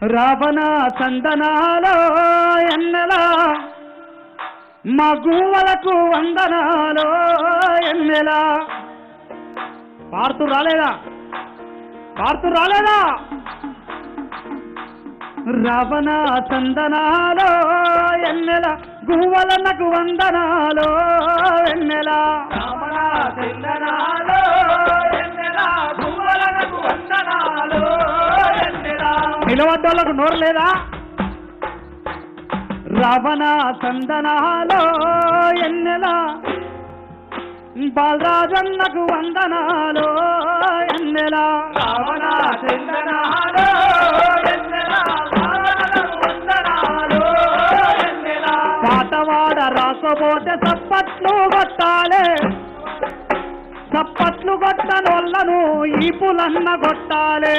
రావణ చందనాలో ఎన్నెలా మగువలకు వందనాలో ఎన్నెలా పాడుతూ రాలేదా పాడుతూ రాలేదా రావణ చందనాలో ఎన్నెల గువ్వలన్నకు వందనాలో ఎన్నెల రావణ చందనాలో ఎన్నెల గువ్వలన్నకు వందనాలో ఎన్నెల నిలవడ్డోళ్ళకు నోరు లేదా రావణ చందనాలో ఎన్నెల బాలరాజన్నకు వందనాలో ఎన్నెల రావణ చందనాలో ఎన్నెల బాలరాజన్నకు వందనాలో ఎన్నెల పాటవాడ రాకపోతే సప్పట్లు కొట్టాలే సప్పట్లు కొట్టనోళ్ళను ఈపులన్న కొట్టాలే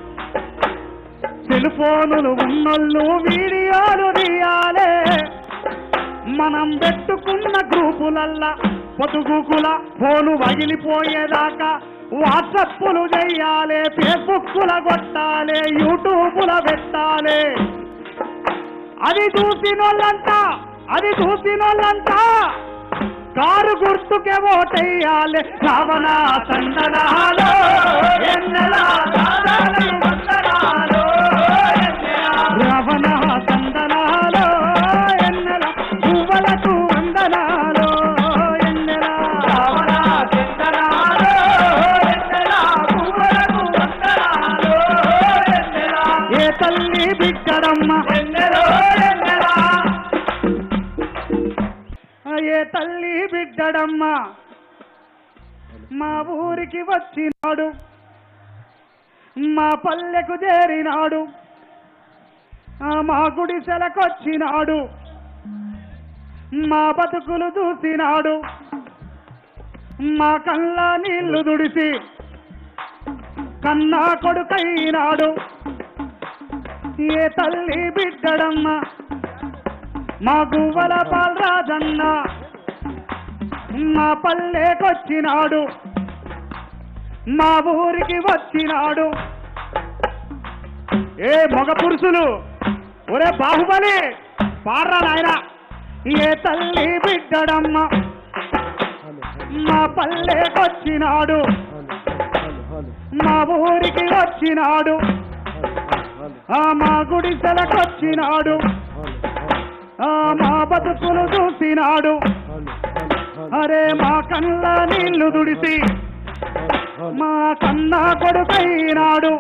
సెల్ ఫోనులు ఉన్నోళ్ళు వీడియోలు తీయాలే మనం పెట్టుకున్న గ్రూపులల్లా పొదుగుకుల ఫోను పగిలిపోయేదాకా వాట్సప్లు చెయ్యాలి ఫేస్బుక్ల కొట్టాలి యూట్యూబ్ల పెట్టాలి అది చూసినోళ్ళంతా అది చూసినోళ్ళంతా కారు గుర్తుకే ఓటెయ్యాలి రావణ సందనాలో ఎన్నెలా దాదాలు వందనాలు ఎన్నెలా. రావణ సందనాలో ఎన్నెల పువ్వులకు వందనాలు ఎన్నెలా రావణ సందనాలో ఎన్నెల పువ్వులకు వందనాలు ఎన్నెలా. ఏ తల్లి బిడ్డడమ్మ ఎన్నెలో ఎన్నెలా ఏ తల్లి బిడ్డడమ్మ మా ఊరికి వచ్చినాడు మా పల్లెకు చేరినాడు ఆ మా గుడిసెలకొచ్చినాడు మా బతుకులు చూసినాడు మా కళ్ళ నీళ్లు దుడిసి కన్నా కొడుకైనాడు ఏ తల్లి బిడ్డడమ్మ మా గువ్వల పాలరాజన్న మా పల్లెకొచ్చినాడు మా ఊరికి వచ్చినాడు ఏ మగ పురుషులు ఒరే బాహుబలి పార్రా నాయన ఏ తల్లి బిడ్డడమ్మ మా పల్లెకొచ్చినాడు మా ఊరికి వచ్చినాడు ఆ మా గుడిసెలకొచ్చినాడు ఆ మా బతుకులు చూసినాడు అరే మా కళ్ళ నీళ్లు దుడిసి మా కన్నా కొడుకైనాడు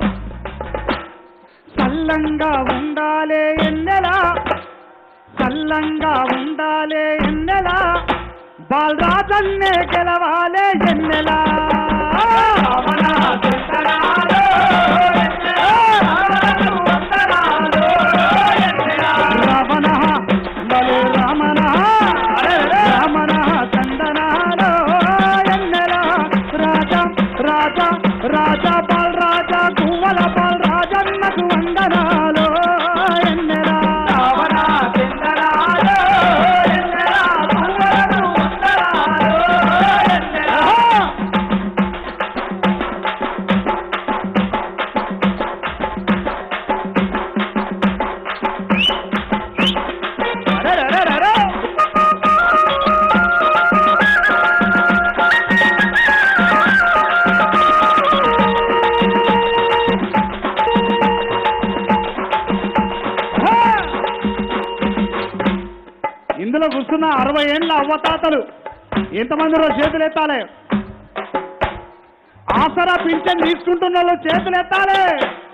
చల్లంగా ఉండాలే ఎన్నెలా చల్లంగా ఉండాలే ఎన్నెలా బాలరాజన్నే గెలవాలే ఎన్నెలా రమణ సుందరాలో ఎన్నెలా, వందనాలు ఎన్నెలా. రమణ బలు రమణ రమణ చందనాలో ఎన్నెలా రాజా రాజా రాజా బాల్ రాజా కువ్వల బాల్ రాజన్నకు వందనాలు ఎన్నెలా రావణ చందనాలో ఎన్నెలా కువ్వలకు వందనాలు ఎన్నెలా అరెరెరెరెరె. హా! ఇందులో కూర్చున్న అరవై ఏళ్ళ అవ్వతాతలు ఎంతమంది రోజు చేతులు ఎత్తాలి ఆసరా పింఛన్ తీసుకుంటున్న వాళ్ళు చేతులు ఎత్తాలి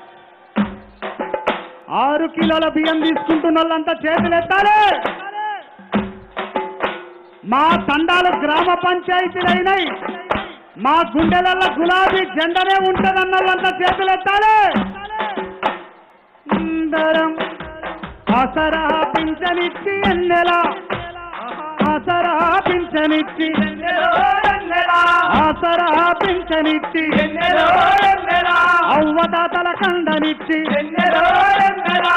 ఆరు కిలోల బియ్యం తీసుకుంటున్న వాళ్ళంతా చేతులు ఎత్తాలి మా తండాలు గ్రామ పంచాయతీలైనాయి మా గుండెలలో గులాబీ జెండనే ఉంటదన్న వాళ్ళంతా చేతులు ఎత్తాలి అందరం ఆసరా పింఛనిచ్చి ఎన్నెలా ఆసరా పింఛనిచ్చి ఆసరా పింఛనిచ్చి అవ్వదాతల కండనిచ్చి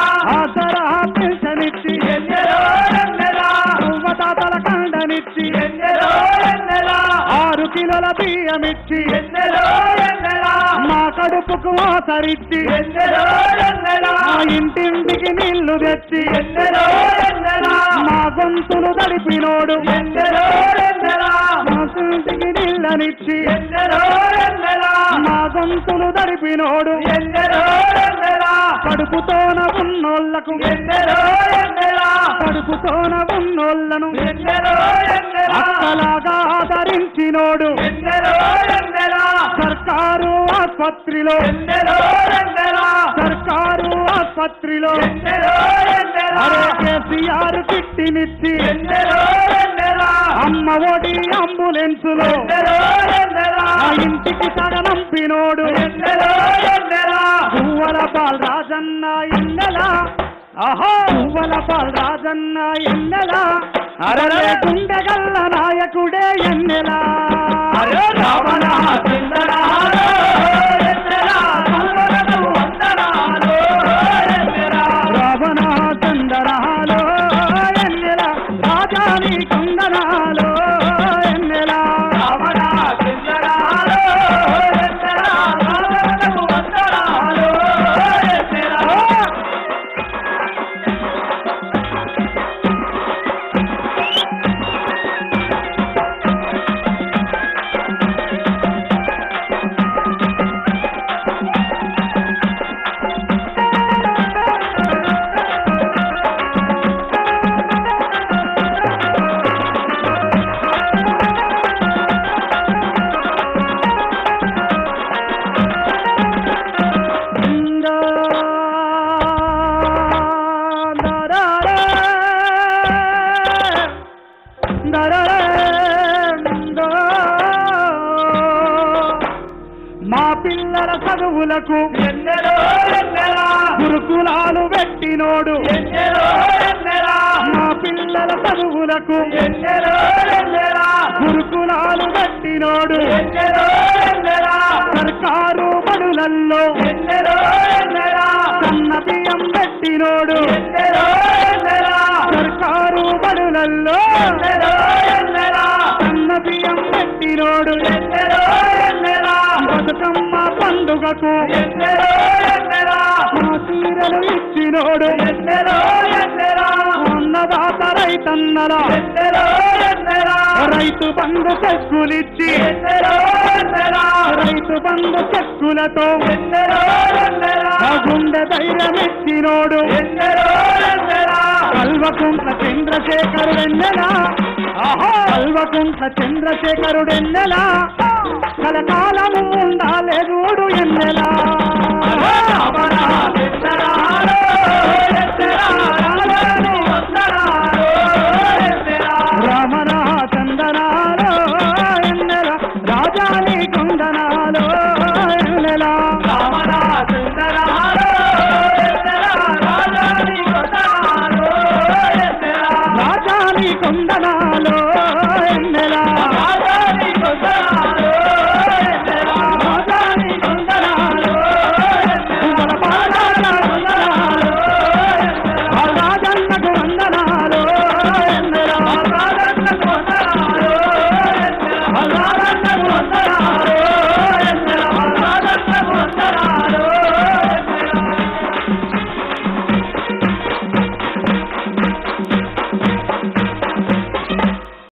ఆసరా పింఛనిచ్చి అవ్వదాతల కండనిచ్చి ఎన్నెలో ఎన్నెలా ఆరు కిలోల బియ్యమిచ్చి ఎన్నెలో ఎన్నెలా మా కడుపుకు ఆసరిచ్చి ఎన్నెలో ఎన్నెలా మా ఇంటింటికి నీళ్లు తెచ్చి ఎన్నెలో ఎన్నెలా మా గొంతులు తడిపినోడు ఎన్నెలో ఎన్నెలా మా ఇంటికి నీళ్ళనిచ్చి ఎన్నెలో ఎన్నెలా మా గొంతులు తడిపినోడు ఎన్నెలో ఎన్నెలా కడుపుతోన ఉన్నోళ్లకు ఎన్నెలో ఎన్నెలా కడుపుతోన ఉన్నోళ్లను ఎన్నెలో ఎన్నెలా అక్కలాగా ఆదరించినోడు ఎన్నెలో ఎన్నెలా సర్కారు ఆస్పత్రిలో ఎన్నెలో ఎన్నెలా సర్కారు ఆస్పత్రిలో ఎన్నెలో ఎన్నెలా అరే కేసీఆర్ చిట్టినిచ్చి ఎన్నెలో ఎన్నెలా అమ్మ ఒడి అంబులెన్సులో ఎన్నెలో ఎన్నెలా ఆ ఇంటికి సగనంపినోడు ఎన్నెలో ఎన్నెలా పువ్వల పాల్ రాజన్న ఎన్నెలా ఆహో పువ్వల పాల్ రాజన్న ఎన్నెలా అరే గుండెగల్ల నాయకుడే ఎన్నెలా అరే రావణ చిందనాలో ఎన్నెలా కల్వరకు వందనాలో ఎన్నెలా రావణ చందనాలో ఎన్నెలా రాజాని కొందనాలో ఎన్నెలా రావణ చిందనాలో ఎన్నెలా కల్వరకు వందనాలో ఎన్నెలా మా పిల్లల చదువులకు ఎన్నెలో ఎన్నెలా గురుకులాలు పెట్టినోడు ఎన్నెలో ఎన్నెలా మా పిల్లల చదువులకు ఎన్నెలో ఎన్నెలా గురుకులాలు పెట్టినోడు ఎన్నెలో ఎన్నెలా సర్కారు బడులల్లో ఎన్నెలో ఎన్నెలా సన్న బియ్యం పెట్టినోడు ఎన్నెలో ఎన్నెలా సర్కారు బడులల్లో ఎన్నెలో ఎన్నెలా సన్న బియ్యం పెట్టినోడు ఎన్నెలో ఎన్నెలా బతుకమ్మ పండుగకు ఎన్నెలో ఎన్నెలా మా చీరలు ఇచ్చినోడు ఎన్నెలో ఎన్నెలా అన్నదాత రైతన్నల ఎన్నెలో ఎన్నెలా రైతు బంధు చెక్కులిచ్చి ఎన్నెలో ఎన్నెలా రైతు బంధు చెక్కులతో ఎన్నెలో ఎన్నెలా ఆ గుండె ధైర్యం ఇచ్చినోడు ఎన్నెలో ఎన్నెలా కల్వకుంట్ల చంద్రశేఖరుడెన్నెలా ఆహో కల్వకుంట్ల చంద్రశేఖరుడెన్నెలా కలకాలము ఉండాలే చూడు ఎన్నెలా